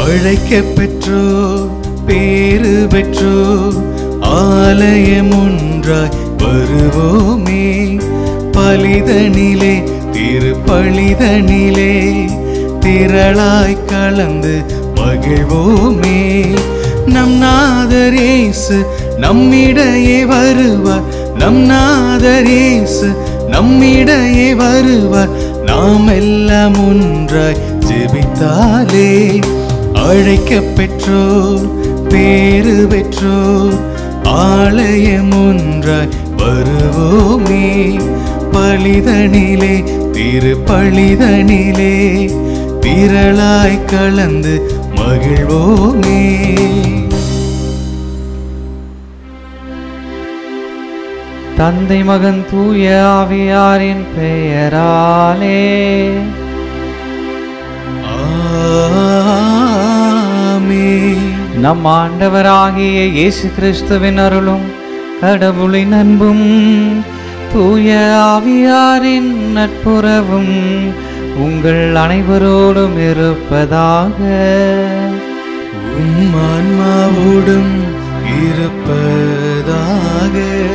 அழைக்க பெற்றோ பேறு பெற்றோ ஆலயம் ஒன்றாய் வருவோமே பலிதனிலே திருப்பலிதனிலே திரளாய் கலந்து மகிழ்வோமே நம் நாதரேசு நம்மிடையே வருவார் நம் நாதரேசு நம்மிடையே வருவார் நாம் எல்லாம் ஒன்றாய் ஜெபித்தாலே அழைக்க பெற்றோர் பேறு பெற்றோர் ஆலயம் ஒன்றாய் வருவோமே பலிதனிலே திருப்பலிதனிலே திரளாய் கலந்து மகிழ்வோமே தந்தை மகன் தூய ஆவியாரின் பெயராலே ஆமென். நம் ஆண்டவராகிய இயேசு கிறிஸ்துவின் அருளும் கடவுளின் அன்பும் தூய ஆவியாரின் நட்புறவும் உங்கள் அனைவரோடும் இருப்பதாக உம் ஆன்மாவோடும் இருப்பதாக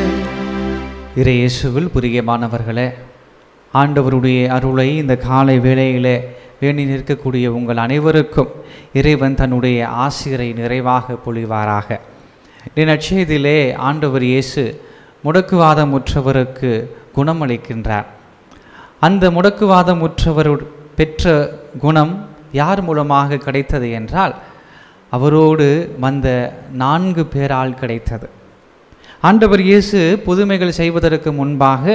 இறையேசுவில் பிரியமானவர்களே ஆண்டவருடைய அருளை இந்த காலை வேளையிலே வேண்டி நிற்கக்கூடிய உங்கள் அனைவருக்கும் இறைவன் தன்னுடைய ஆசிரியரை நிறைவாக பொழிவாராக இந்த நற்செய்தியிலே ஆண்டவர் இயேசு முடக்குவாதமுற்றவருக்கு குணமளிக்கின்றார் அந்த முடக்குவாதமுற்றவர் பெற்ற குணம் யார் மூலமாக கிடைத்தது என்றால் அவரோடு வந்த நான்கு பேரால் கிடைத்தது ஆண்டவர் இயேசு புதுமைகள் செய்வதற்கு முன்பாக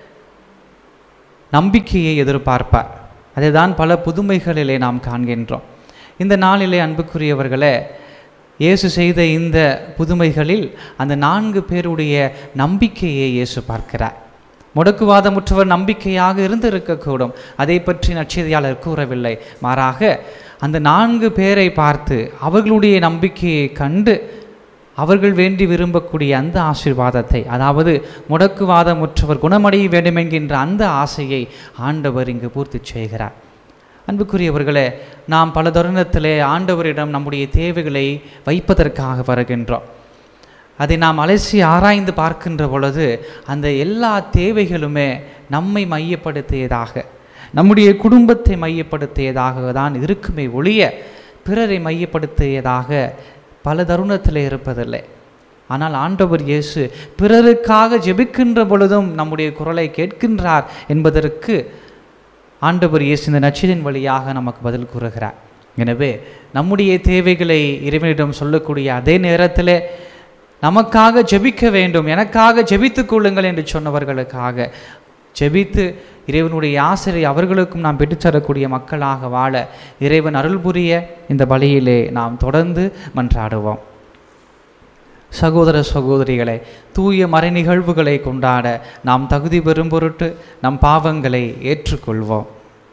நம்பிக்கையை எதிர்பார்ப்பார் அதுதான் பல புதுமைகளிலே நாம் காண்கின்றோம் இந்த நாளிலே அன்புக்குரியவர்களே இயேசு செய்த இந்த புதுமைகளில் அந்த நான்கு பேருடைய நம்பிக்கையை இயேசு பார்க்கிறார் முடக்குவாதமுற்றவர் நம்பிக்கையாக இருந்திருக்கக்கூடும் அதை பற்றி நற்செய்தியாளர் கூறவில்லை மாறாக அந்த நான்கு பேரை பார்த்து அவர்களுடைய நம்பிக்கையை கண்டு அவர்கள் வேண்டி விரும்பக்கூடிய அந்த ஆசீர்வாதத்தை அதாவது முடக்குவாதமுற்றவர் குணமடைய வேண்டும் என்கின்ற அந்த ஆசையை ஆண்டவர் இங்கு பூர்த்தி செய்கிறார் அன்புக்குரியவர்களே நாம் பல தருணத்திலே ஆண்டவரிடம் நம்முடைய தேவைகளை வைப்பதற்காக வருகின்றோம் அதை நாம் அலசி ஆராய்ந்து பார்க்கின்ற பொழுது அந்த எல்லா தேவைகளுமே நம்மை மையப்படுத்தியதாக நம்முடைய குடும்பத்தை மையப்படுத்தியதாக தான் இருக்குமே ஒழிய பிறரை மையப்படுத்தியதாக பல தருணத்தில் இருப்பதில்லை ஆனால் ஆண்டவர் இயேசு பிறருக்காக ஜெபிக்கின்ற பொழுதும் நம்முடைய குரலை கேட்கின்றார் என்பதற்கு ஆண்டவர் இயேசு இந்த நச்சிலின் வழியாக நமக்கு பதில் கூறுகிறார் எனவே நம்முடைய தேவைகளை இறைவனிடம் சொல்லக்கூடிய அதே நேரத்தில் நமக்காக ஜெபிக்க வேண்டும் எனக்காக ஜெபித்துக் கொள்ளுங்கள் என்று சொன்னவர்களுக்காக ஜெபித்து இறைவனுடைய ஆசிரியை அவர்களுக்கும் நாம் பெற்றுத்தரக்கூடிய மக்களாக வாழ இறைவன் அருள் புரிய இந்த பலியிலே நாம் தொடர்ந்து மன்றாடுவோம் சகோதர சகோதரிகளை தூய மறை நிகழ்வுகளை கொண்டாட நாம் தகுதி பெறும் பொருட்டு நம் பாவங்களை ஏற்றுக்கொள்வோம்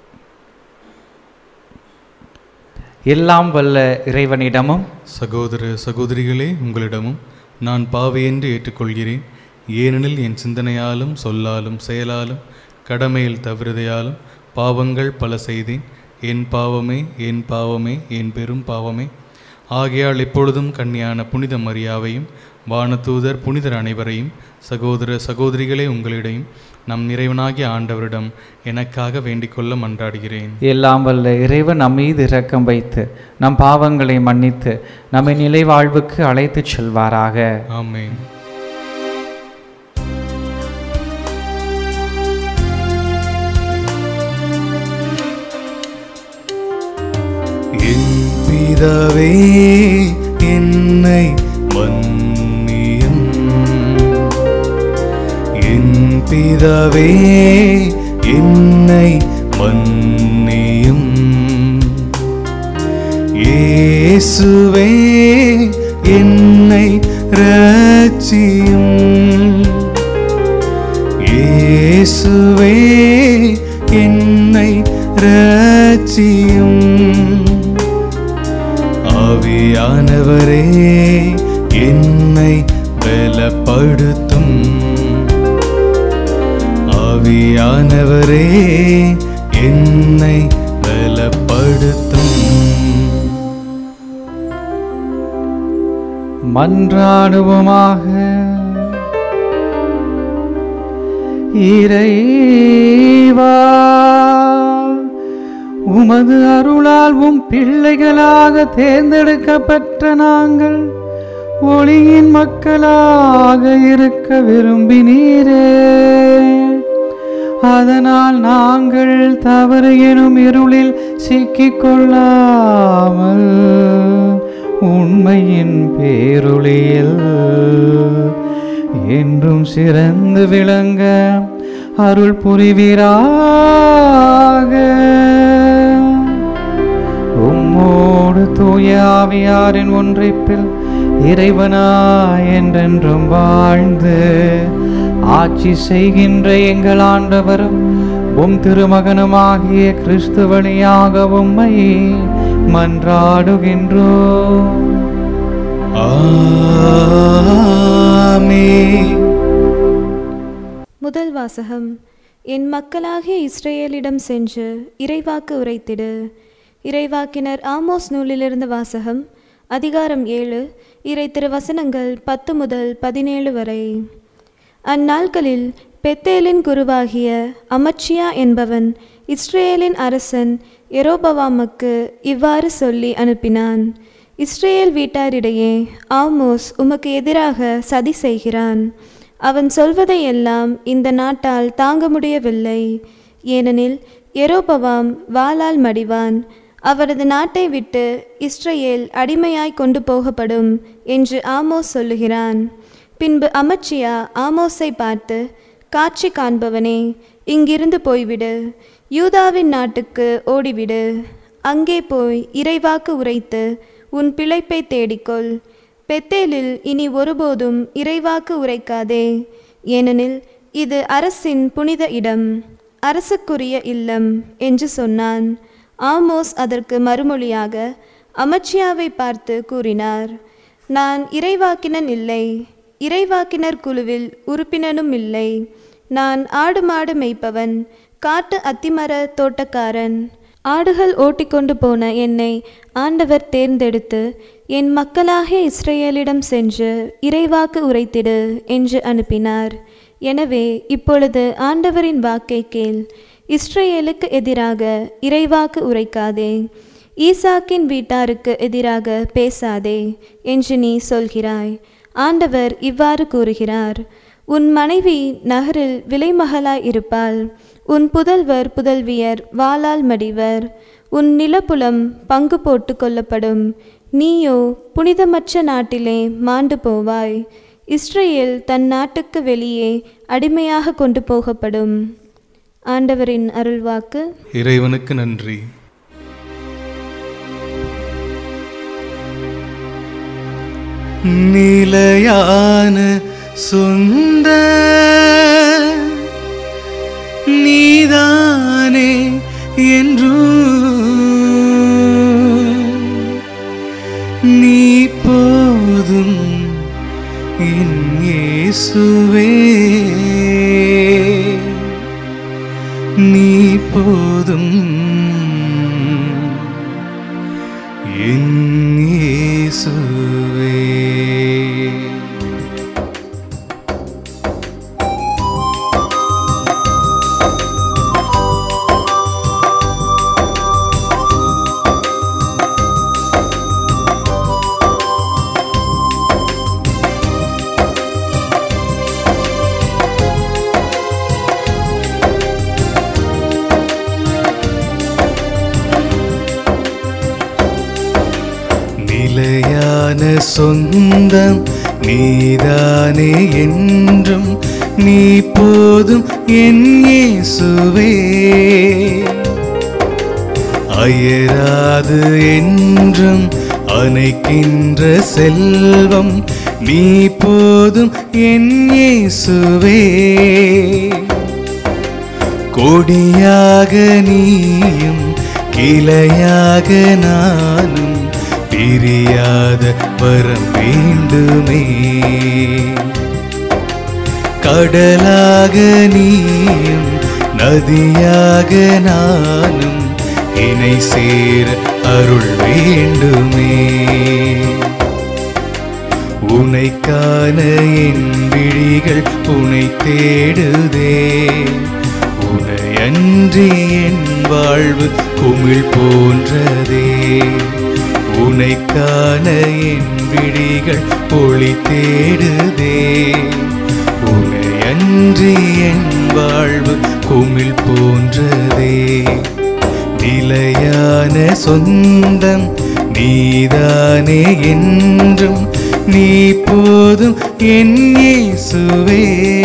எல்லாம் வல்ல இறைவனிடமும் சகோதர சகோதரிகளே உங்களிடமும் நான் பாவையென்று ஏற்றுக்கொள்கிறேன் ஏனெனில் என் சிந்தனையாலும் சொல்லாலும் செயலாலும் கடமையில் தவிரதையாலும் பாவங்கள் பல செய்தேன் என் பாவமே என் பாவமே என் பெரும் பாவமே ஆகையால் எப்பொழுதும் கன்னியான புனித மரியாவையும் வானதூதர் புனிதர் அனைவரையும் சகோதர சகோதரிகளே உங்களிடையும் நம் நிறைவனாகிய ஆண்டவரிடம் எனக்காக வேண்டிக்கொள்ள மன்றாடுகிறேன் எல்லாம் வல்ல இறைவன் நம் மீது இரக்கம் வைத்து நம் பாவங்களை மன்னித்து நம்மை நிலை வாழ்வுக்கு அழைத்துச் செல்வாராக ஆமென் என் பிதாவே என்னை மன்னியும் என் பிதாவே என்னை மன்னியும் இயேசுவே என்னை ரட்சியும் இயேசுவே என்னை ரட்சியும் ஆவியானவரே என்னை பலப்படுத்தும் ஆவியானவரே என்னை பலப்படுத்தும் மன்றாடுவோமாக இறைவா உமது அருளால் உம் பிள்ளைகளாக தேர்ந்தெடுக்கப்பட்ட நாங்கள் ஒளியின் மக்களாக இருக்க விரும்பினீரே அதனால் நாங்கள் தவறு எனும் இருளில் சிக்கிக் கொள்ளாமல் உண்மையின் பேருளியில் என்றும் சிறந்து விளங்க அருள் புரிவீராக உம்மோடு தூய ஆவியாரின் ஒன்றிப்பில் இறைவனா என்றென்றும் வாழ்ந்து ஆட்சி செய்கின்ற எங்கள் ஆண்டவரும் உம் திருமகனுமாகிய கிறிஸ்து வழியாக உம்மை மன்றாடுகின்றோம் ஆமென் முதல் வாசகம் என் மக்களாகிய இஸ்ரேலிடம் சென்று இறைவாக்கு உரைத்திடு இறைவாக்கினர் ஆமோஸ் நூலிலிருந்து வாசகம் அதிகாரம் ஏழு இறை திருவசனங்கள் பத்து முதல் பதினேழு வரை அந்நாட்களில் பெத்தேலின் குருவாகிய அமச்சியா என்பவன் இஸ்ரேலின் அரசன் எரோபவாமுக்கு இவ்வாறு சொல்லி அனுப்பினான் இஸ்ரேல் வீட்டாரிடையே ஆமோஸ் உமக்கு எதிராக சதி செய்கிறான் அவன் சொல்வதையெல்லாம் இந்த நாட்டால் தாங்க முடியவில்லை ஏனெனில் எரோபவாம் வாளால் மடிவான் அவரது நாட்டை விட்டு இஸ்ரேல் அடிமையாய் கொண்டு போகப்படும் என்று ஆமோஸ் சொல்லுகிறான் பின்பு அமச்சியா ஆமோஸை பார்த்து காட்சி காண்பவனே இங்கிருந்து போய்விடு யூதாவின் நாட்டுக்கு ஓடிவிடு அங்கே போய் இறைவாக்கு உரைத்து உன் பிழைப்பை தேடிக்கொள் பெத்தேலில் இனி ஒருபோதும் இறைவாக்கு உரைக்காதே ஏனெனில் இது அரசின் புனித இடம் அரசுக்குரிய இல்லம் என்று சொன்னான் ஆமோஸ் அதற்கு மறுமொழியாக அமச்சியாவை பார்த்து கூறினார் நான் இறைவாக்கினன் இல்லை இறைவாக்கினர் குழுவில் உறுப்பினனும் இல்லை நான் ஆடு மாடு மேய்ப்பவன் காட்டு அத்திமர தோட்டக்காரன் ஆடுகள் ஓட்டிக்கொண்டு போன என்னை ஆண்டவர் தேர்ந்தெடுத்து என் மக்களாகிய இஸ்ரேலிடம் சென்று இறைவாக்கு உரைத்திடு என்று அனுப்பினார் எனவே இப்பொழுது ஆண்டவரின் வாக்கை கேள் இஸ்ரேலுக்கு எதிராக இறைவாக்கு உரைக்காதே ஈசாக்கின் வீட்டாருக்கு எதிராக பேசாதே என்று நீ சொல்கிறாய் ஆண்டவர் இவ்வாறு கூறுகிறார் உன் மனைவி நகரில் விலைமகளாய் இருப்பாள் உன் புதல்வர் புதல்வியர் வாளால் மடிவர் உன் நிலப்புலம் பங்கு போட்டு கொள்ளப்படும் நீயோ புனிதமற்ற நாட்டிலே மாண்டு போவாய் இஸ்ரேல் தன் நாட்டுக்கு வெளியே அடிமையாக கொண்டு போகப்படும் ஆண்டவரின் அருள்வாக்கு இறைவனுக்கு நன்றி நிலையான சொந்த நீதானே என்றும் நீ போதும் என் இயேசுவே நீ போதும் என் இயேசுவே நிலையான சொந்தம் நீதானே என்றும் நீ போதும் என் இயேசுவே அயராது என்றும் அணைக்கின்ற செல்வம் நீ போதும் என் இயேசுவே கொடியாக நீயும் கிளையாக நானும் பிரியாத வரம் வேண்டுமே கடலாக நீயும் நதியாக நானும் இணை சேர அருள் வேண்டுமே உனை காண என் விழிகள் உனை தேடுதே உனை அன்றி என் வாழ்வு குமிழ் போன்றதே உனை காண என் விழிகள் ஒளி தேடுதே உனை அன்றி என் வாழ்வு குமிழ் போன்றதே நிலையான சொந்தம் நீதானே என்றும் நீ போதும் என் இயேசுவே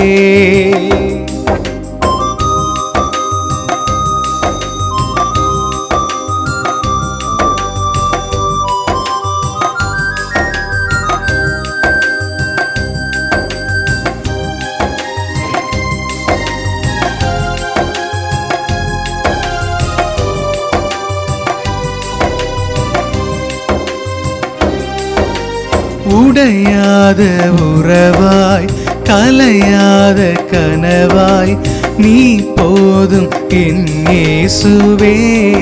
உடையாத உறவாய் கலையாத கனவாய் நீ போதும் என் இயேசுவே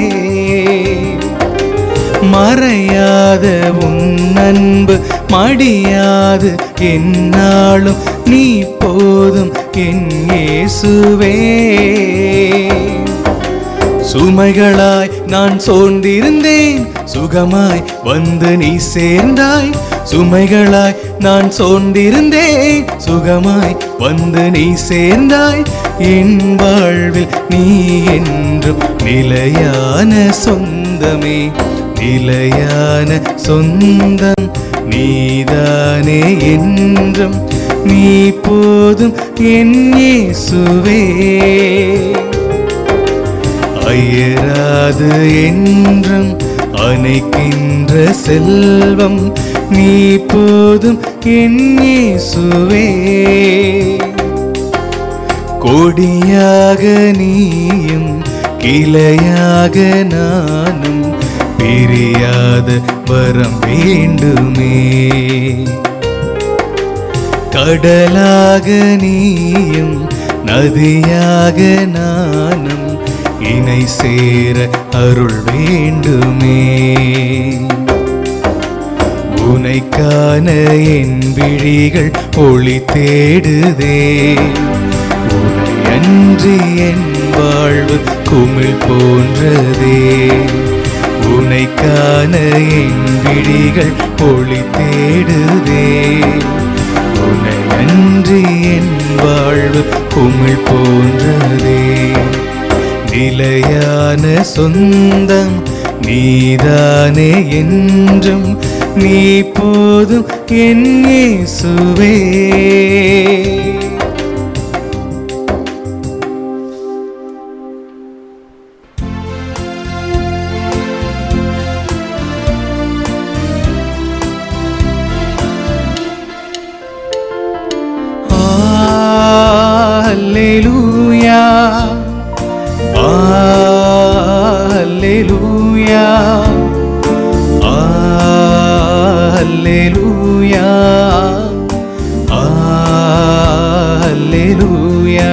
மறையாத உன் அன்பு மடியாது என்னாலும் நீ போதும் என் இயேசுவே சுமைகளாய் நான் சோர்ந்திருந்தேன் சுகமாய் வந்து நீ சேர்ந்தாய் சுமைகளாய் நான் சோர்ந்திருந்தேன் சுகமாய் வந்து நீ சேர்ந்தாய் என் வாழ்வில் நீ என்றும் நிலையான சொந்தமே நிலையான சொந்தம் நீதானே என்றும் நீ போதும் என் இயேசுவே அயராது என்றும் அணைக்கின்ற செல்வம் நீ போதும் என் இயேசுவே கொடியாக நீயும் கிளையாக நானும் பிரியாத வரம் வேண்டுமே கடலாக நீயும் நதியாக நானும் இணை சேர அருள் வேண்டுமே உனை காண என் விழிகள் ஒளி தேடுதே உனை அன்றி என் வாழ்வு குமிழ் போன்றதே உனை காண என் விழிகள் ஒளி தேடுதே உனை அன்றி என் வாழ்வு குமிழ் போன்றதே நிலையான சொந்தம் நீதானே என்றும் நீ போதும் என் இயேசுவே Alleluia. Alleluia. Alleluia. Alleluia.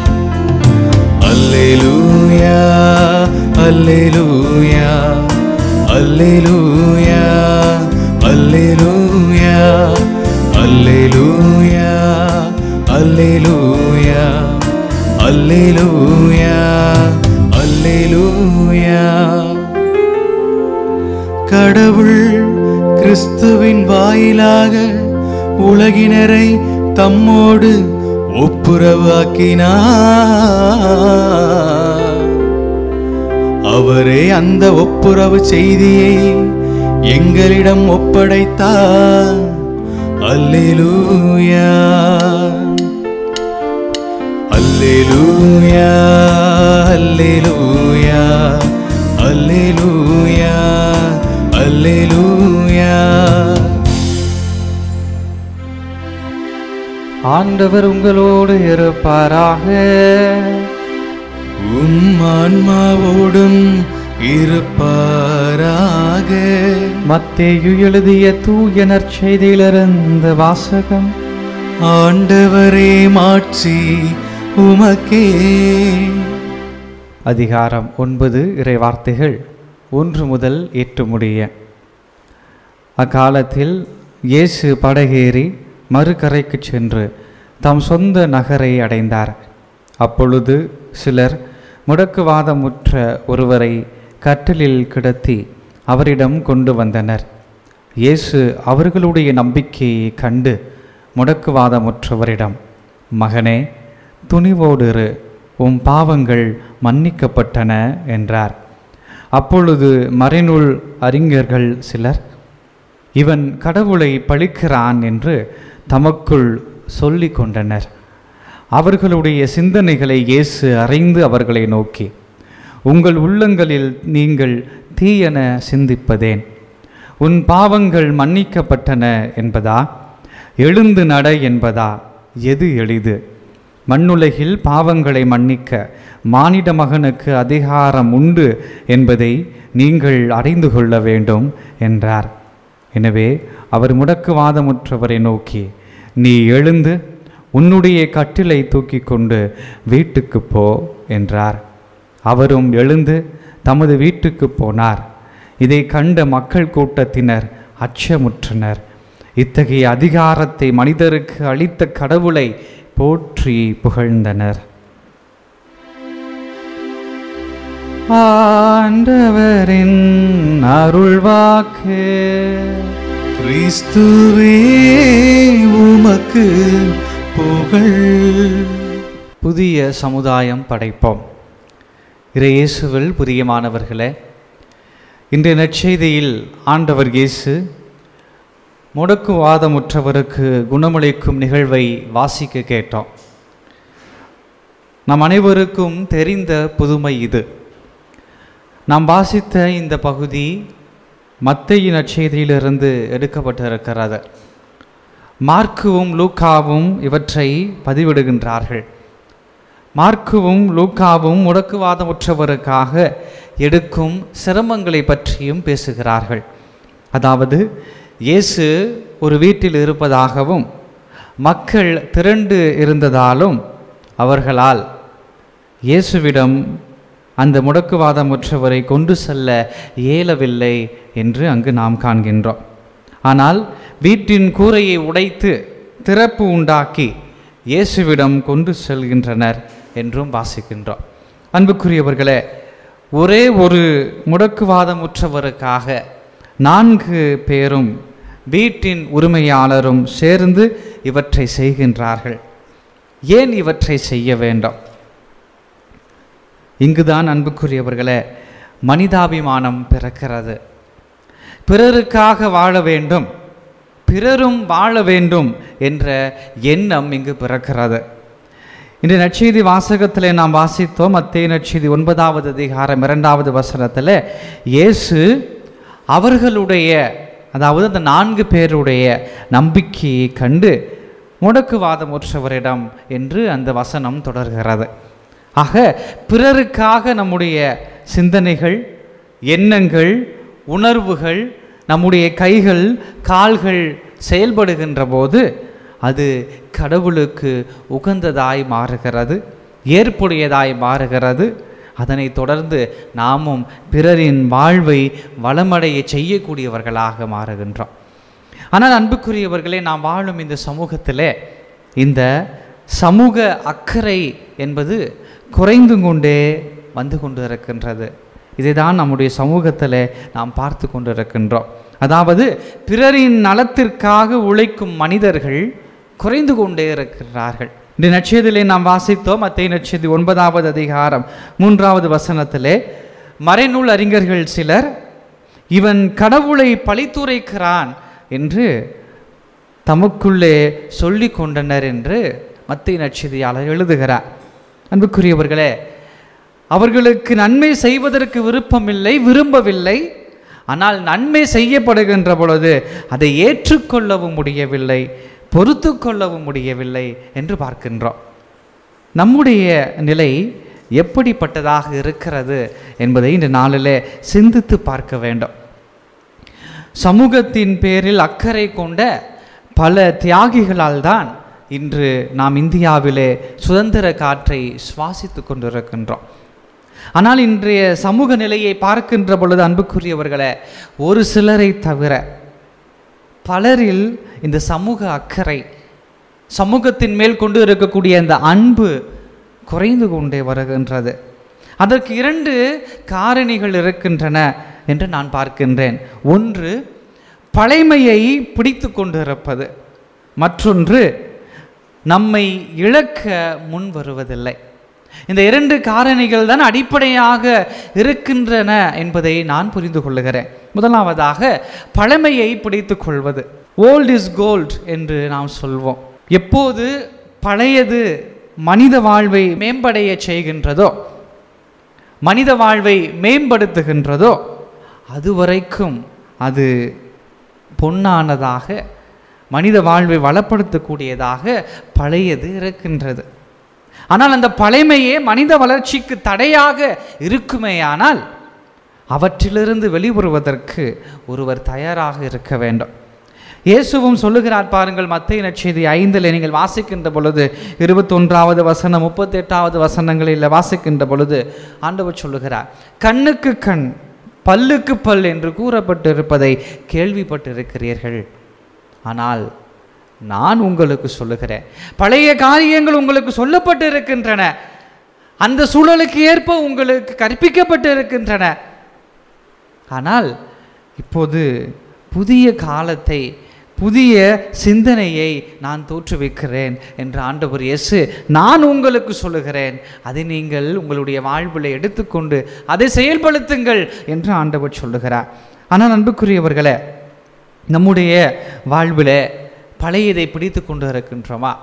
Alleluia. Alleluia. Alleluia. Alleluia. Alleluia. Alleluia. Alleluia. Alleluia. கடவுள் கிறிஸ்துவின் வாயிலாக உலகினரை தம்மோடு ஒப்புரவாக்கினார் அவரே அந்த ஒப்புரவு செய்தியை எங்களிடம் ஒப்படைத்தார் அல்லேலூயா அல்லேலூயா அல்லேலூயா அல்லேலூயா அல்லேலூயா ஆண்டவர் உங்களோடு இருப்பாராக உம் ஆன்மாவோடும் இருப்பாராக மத்தேயு எழுதிய தூய நற்செய்தியிலிருந்து வாசகம் ஆண்டவரே மாட்சி உமக்கே அதிகாரம் ஒன்பது இறை வார்த்தைகள் ஒன்று முதல் எட்டு முடிய அக்காலத்தில் இயேசு படகேறி மறுகரைக்கு சென்று தம் சொந்த நகரை அடைந்தார் அப்பொழுது சிலர் முடக்குவாதமுற்ற ஒருவரை கட்டிலில் கிடத்தி அவரிடம் கொண்டு வந்தனர் இயேசு அவர்களுடைய நம்பிக்கையை கண்டு முடக்குவாதமுற்றவரிடம் மகனே துணிவோடு இரு உம் பாவங்கள் மன்னிக்கப்பட்டன என்றார் அப்பொழுது மறைநூல் அறிஞர்கள் சிலர் இவன் கடவுளை பழிக்கிறான் என்று தமக்குள் சொல்லிக் கொண்டனர் அவர்களுடைய சிந்தனைகளை இயேசு அறிந்து அவர்களை நோக்கி உங்கள் உள்ளங்களில் நீங்கள் தீயென சிந்திப்பதேன் உன் பாவங்கள் மன்னிக்கப்பட்டன என்பதா எழுந்து நட என்பதா எது எளிது மண்ணுலகில் பாவங்களை மன்னிக்க மானிட மகனுக்கு அதிகாரம் உண்டு என்பதை நீங்கள் அறிந்து கொள்ள வேண்டும் என்றார் எனவே அவர் முடக்குவாதமுற்றவரை நோக்கி நீ எழுந்து உன்னுடைய கட்டிலை தூக்கி கொண்டு வீட்டுக்கு போ என்றார் அவரும் எழுந்து தமது வீட்டுக்கு போனார் இதை கண்ட மக்கள் கூட்டத்தினர் அச்சமுற்றனர் இத்தகைய அதிகாரத்தை மனிதருக்கு அளித்த கடவுளை போற்றி புகழ்ந்தனர் ஆண்டவரின் அருள்வாக்கு கிறிஸ்துவே உமக்கு புகழ் புதிய சமுதாயம் படைப்போம் இறையேசுவில் பிரியமானவர்களே இன்றைய நற்செய்தியில் ஆண்டவர் இயேசு முடக்குவாதமுற்றவருக்கு குணமளிக்கும் நிகழ்வை வாசிக்க கேட்டோம் நம் அனைவருக்கும் தெரிந்த புதுமை இது நாம் வாசித்த இந்த பகுதி மத்தேயு நற்செய்தியிலிருந்து எடுக்கப்பட்டிருக்கிறது மார்க்குவும் லூக்காவும் இவற்றை பதிவிடுகின்றார்கள் மார்க்குவும் லூக்காவும் முடக்குவாதமுற்றவருக்காக எடுக்கும் சிரமங்களை பற்றியும் பேசுகிறார்கள் அதாவது இயேசு ஒரு வீட்டில் இருப்பதாகவும் மக்கள் திரண்டு இருந்ததாலும் அவர்களால் இயேசுவிடம் அந்த முடக்குவாதமுற்றவரை கொண்டு செல்ல இயலவில்லை என்று அங்கு நாம் காண்கின்றோம் ஆனால் வீட்டின் கூரையை உடைத்து திறப்பு உண்டாக்கி இயேசுவிடம் கொண்டு செல்கின்றனர் என்றும் வாசிக்கின்றோம் அன்புக்குரியவர்களே ஒரே ஒரு முடக்குவாதமுற்றவருக்காக நான்கு பேரும் வீட்டின் உரிமையாளரும் சேர்ந்து இவற்றை செய்கின்றார்கள் ஏன் இவற்றை செய்ய வேண்டும் இங்குதான் அன்புக்குரியவர்களே மனிதாபிமானம் பிறக்கிறது பிறருக்காக வாழ வேண்டும் பிறரும் வாழ வேண்டும் என்ற எண்ணம் இங்கு பிறக்கிறது இந்த நற்செய்தி வாசகத்தில் நாம் வாசித்தோம் மத்திய நற்செய்தி ஒன்பதாவது அதிகாரம் இரண்டாவது வசனத்தில் இயேசு அவர்களுடைய அதாவது அந்த நான்கு பேருடைய நம்பிக்கையை கண்டு முடக்குவாதமுற்றவரிடம் என்று அந்த வசனம் தொடர்கிறது ஆக பிறருக்காக நம்முடைய சிந்தனைகள் எண்ணங்கள் உணர்வுகள் நம்முடைய கைகள் கால்கள் செயல்படுகின்ற போது அது கடவுளுக்கு உகந்ததாய் மாறுகிறது ஏற்புடையதாய் மாறுகிறது அதனை தொடர்ந்து நாமும் பிறரின் வாழ்வை வளமடைய செய்யக்கூடியவர்களாக மாறுகின்றோம் ஆனால் அன்புக்குரியவர்களே நாம் வாழும் இந்த சமூகத்திலே இந்த சமூக அக்கறை என்பது குறைந்து கொண்டே வந்து கொண்டு இருக்கின்றது இதைதான் நம்முடைய சமூகத்தில் நாம் பார்த்து கொண்டிருக்கின்றோம் அதாவது பிறரின் நலத்திற்காக உழைக்கும் மனிதர்கள் குறைந்து கொண்டே இருக்கிறார்கள் இந்த நட்சத்திலே நாம் வாசித்தோம் அத்தை நட்சதி ஒன்பதாவது அதிகாரம் மூன்றாவது வசனத்திலே மறைநூல் அறிஞர்கள் சிலர் இவன் கடவுளை பழித்துரைக்கிறான் என்று தமக்குள்ளே சொல்லி கொண்டனர் என்று மத்திய நட்சதியாளர் எழுதுகிறார் அன்புக்குரியவர்களே அவர்களுக்கு நன்மை செய்வதற்கு விருப்பமில்லை விரும்பவில்லை ஆனால் நன்மை செய்யப்படுகின்ற பொழுது அதை ஏற்றுக்கொள்ளவும் முடியவில்லை பொறுத்து கொள்ளவும் முடியவில்லை என்று பார்க்கின்றோம் நம்முடைய நிலை எப்படிப்பட்டதாக இருக்கிறது என்பதை இந்த நாளிலே சிந்தித்து பார்க்க வேண்டும் சமூகத்தின் பேரில் அக்கறை கொண்ட பல தியாகிகளால் தான் இன்று நாம் இந்தியாவிலே சுதந்திர காற்றை சுவாசித்து கொண்டிருக்கின்றோம் ஆனால் இன்றைய சமூக நிலையை பார்க்கின்ற பொழுது அன்புக்குரியவர்களே ஒரு சிலரை தவிர பலரில் இந்த சமூக அக்கறை சமூகத்தின் மேல் கொண்டு இருக்கக்கூடிய அந்த அன்பு குறைந்து கொண்டே வருகின்றது அதற்கு இரண்டு காரணிகள் இருக்கின்றன என்று நான் பார்க்கின்றேன் ஒன்று பழைமையை பிடித்து கொண்டிருப்பது மற்றொன்று நம்மை இழக்க முன் வருவதில்லை இந்த இரண்டு காரணிகள் தான் அடிப்படையாக இருக்கின்றன என்பதை நான் புரிந்து கொள்ளுகிறேன் முதலாவதாக பழமையை பிடித்துக் கொள்வது ஓல்ட் இஸ் கோல்ட் என்று நாம் சொல்வோம் எப்போது பழையது மனித வாழ்வை மேம்படைய செய்கின்றதோ மனித வாழ்வை மேம்படுத்துகின்றதோ அதுவரைக்கும் அது பொன்னானதாக மனித வாழ்வை வளப்படுத்தக்கூடியதாக பழையது இருக்கின்றது ஆனால் அந்த பழைமையே மனித வளர்ச்சிக்கு தடையாக இருக்குமேயானால் அவற்றிலிருந்து வெளிவருவதற்கு ஒருவர் தயாராக இருக்க வேண்டும் இயேசுவும் சொல்லுகிறார் பாருங்கள் மத்திய நற்செய்தி ஐந்தில் நீங்கள் வாசிக்கின்ற பொழுது இருபத்தொன்றாவது வசனம் முப்பத்தெட்டாவது வசனங்களில் வாசிக்கின்ற பொழுது ஆண்டவர் சொல்லுகிறார் கண்ணுக்கு கண் பல்லுக்கு பல் என்று கூறப்பட்டிருப்பதை கேள்விப்பட்டிருக்கிறீர்கள் ஆனால் நான் உங்களுக்கு சொல்லுகிறேன் பழைய காரியங்கள் உங்களுக்கு சொல்லப்பட்டு இருக்கின்றன அந்த சூழலுக்கு ஏற்ப உங்களுக்கு கற்பிக்கப்பட்டு இருக்கின்றன ஆனால் இப்போது புதிய காலத்தை புதிய சிந்தனையை நான் தோற்றுவிக்கிறேன் என்று ஆண்டவர் இயேசு நான் உங்களுக்கு சொல்லுகிறேன் அதை நீங்கள் உங்களுடைய வாழ்வில் எடுத்துக்கொண்டு அதை செயல்படுத்துங்கள் என்று ஆண்டவர் சொல்லுகிறார் ஆனால் அன்புக்குரியவர்களே நம்முடைய வாழ்வில் பழையதை பிடித்து கொண்டு இருக்கின்றோமா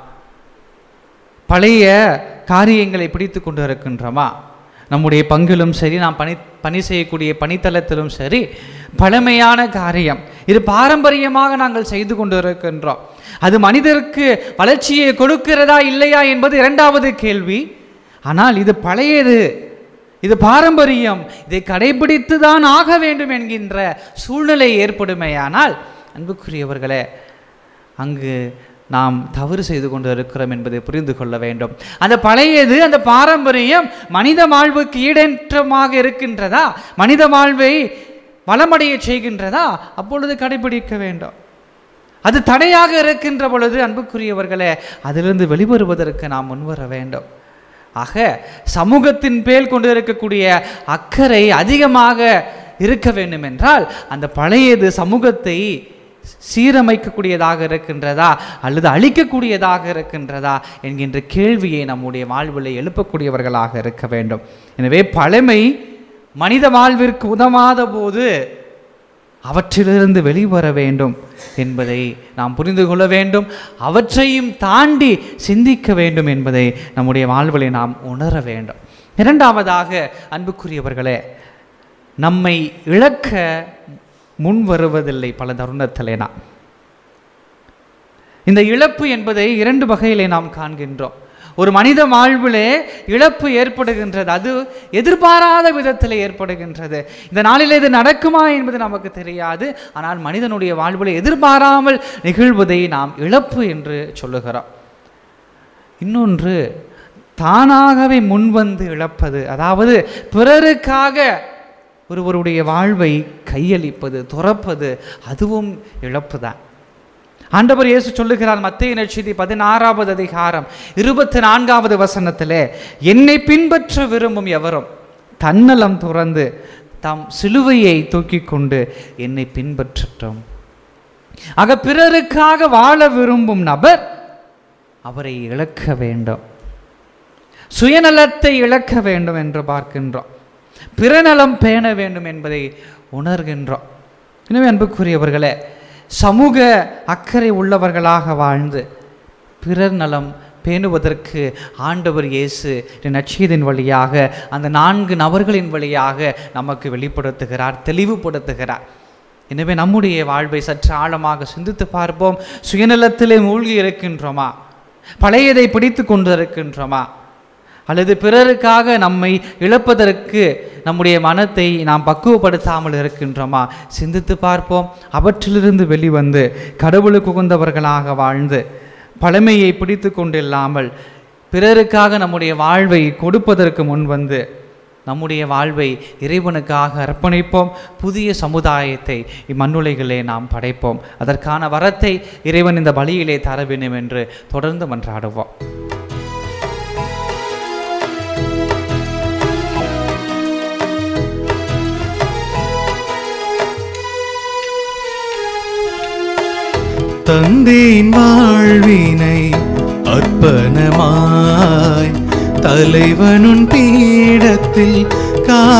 பழைய காரியங்களை பிடித்து கொண்டு இருக்கின்றோமா நம்முடைய பங்கிலும் சரி நாம் பணி பணி செய்யக்கூடிய பணித்தளத்திலும் சரி பழமையான காரியம் இது பாரம்பரியமாக நாங்கள் செய்து கொண்டு இருக்கின்றோம் அது மனிதருக்கு வளர்ச்சியை கொடுக்கிறதா இல்லையா என்பது இரண்டாவது கேள்வி ஆனால் இது பழையது இது பாரம்பரியம் இதை கடைபிடித்து தான் ஆக வேண்டும் என்கின்ற சூழ்நிலை ஏற்படுமேயானால் அன்புக்குரியவர்களே அங்கு நாம் தவறு செய்து கொண்டு இருக்கிறோம் என்பதை புரிந்து கொள்ள வேண்டும் அந்த பழையது அந்த பாரம்பரியம் மனித வாழ்வுக்கு ஈடேற்றமாக இருக்கின்றதா மனித வாழ்வை வளமடைய செய்கின்றதா அப்பொழுது கடைபிடிக்க வேண்டும் அது தடையாக இருக்கின்ற பொழுது அன்புக்குரியவர்களே அதிலிருந்து வெளிவருவதற்கு நாம் முன்வர வேண்டும் ஆக சமூகத்தின் பேல் கொண்டு இருக்கக்கூடிய அக்கறை அதிகமாக இருக்க வேண்டும் என்றால் அந்த பழையது சமூகத்தை சீரமைக்கக்கூடியதாக இருக்கின்றதா அல்லது அழிக்கக்கூடியதாக இருக்கின்றதா என்கின்ற கேள்வியை நம்முடைய வாழ்வில் எழுப்பக்கூடியவர்களாக இருக்க வேண்டும் எனவே பழமை மனித வாழ்விற்கு உதவாத போது அவற்றிலிருந்து வெளிவர வேண்டும் என்பதை நாம் புரிந்து கொள்ள வேண்டும் அவற்றையும் தாண்டி சிந்திக்க வேண்டும் என்பதை நம்முடைய வாழ்வில் நாம் உணர வேண்டும் இரண்டாவதாக அன்புக்குரியவர்களே நம்மை இழக்க முன் வருவதில்லை பல தருணத்திலே நாம் இந்த இழப்பு என்பதை இரண்டு வகையிலே நாம் காண்கின்றோம் ஒரு மனித வாழ்விலே இழப்பு ஏற்படுகின்றது அது எதிர்பாராத விதத்தில் ஏற்படுகின்றது இந்த நாளில் இது நடக்குமா என்பது நமக்கு தெரியாது ஆனால் மனிதனுடைய வாழ்விலே எதிர்பாராமல் நிகழ்வதை நாம் இழப்பு என்று சொல்லுகிறோம் இன்னொன்று தானாகவே முன்வந்து இழப்பது அதாவது பிறருக்காக ஒருவருடைய வாழ்வை கையளிப்பது துறப்பது அதுவும் இழப்பு தான் ஆண்டவர் இயேசு சொல்லுகிறார் மத்திய நட்சதி பதினாறாவது அதிகாரம் இருபத்தி நான்காவது வசனத்திலே என்னை பின்பற்ற விரும்பும் எவரும் தன்னலம் துறந்து தம் சிலுவையை தூக்கி கொண்டு என்னை பின்பற்றட்டும் ஆக பிறருக்காக வாழ விரும்பும் நபர் அவரை இழக்க வேண்டும் சுயநலத்தை இழக்க வேண்டும் என்று பார்க்கின்றோம் பிறநலம் பேண வேண்டும் என்பதை உணர்கின்றோம் எனவே அன்புக்குரியவர்களே சமூக அக்கறை உள்ளவர்களாக வாழ்ந்து பிறர் நலம் பேணுவதற்கு ஆண்டவர் இயேசு நட்சியதின் வழியாக அந்த நான்கு நபர்களின் வழியாக நமக்கு வெளிப்படுத்துகிறார் தெளிவுபடுத்துகிறார் எனவே நம்முடைய வாழ்வை சற்று ஆழமாக சிந்தித்து பார்ப்போம் சுயநலத்திலே மூழ்கி இருக்கின்றோமா பழையதை பிடித்து கொண்டு இருக்கின்றோமா அல்லது பிறருக்காக நம்மை இழப்பதற்கு நம்முடைய மனத்தை நாம் பக்குவப்படுத்தாமல் இருக்கின்றோமா சிந்தித்து பார்ப்போம் அவற்றிலிருந்து வெளிவந்து கடவுளுக்கு உகந்தவர்களாக வாழ்ந்து பழமையை பிடித்து கொண்டில்லாமல் பிறருக்காக நம்முடைய வாழ்வை கொடுப்பதற்கு முன் வந்து நம்முடைய வாழ்வை இறைவனுக்காக அர்ப்பணிப்போம் புதிய சமுதாயத்தை இம்மண்ணுலைகளே நாம் படைப்போம் அதற்கான வரத்தை இறைவன் இந்த பலியிலே தர வேண்டும் என்று தொடர்ந்து மன்றாடுவோம் தந்தேன் வாழ்வினை அர்ப்பணமாய் தலைவனுன் பீடத்தில் கா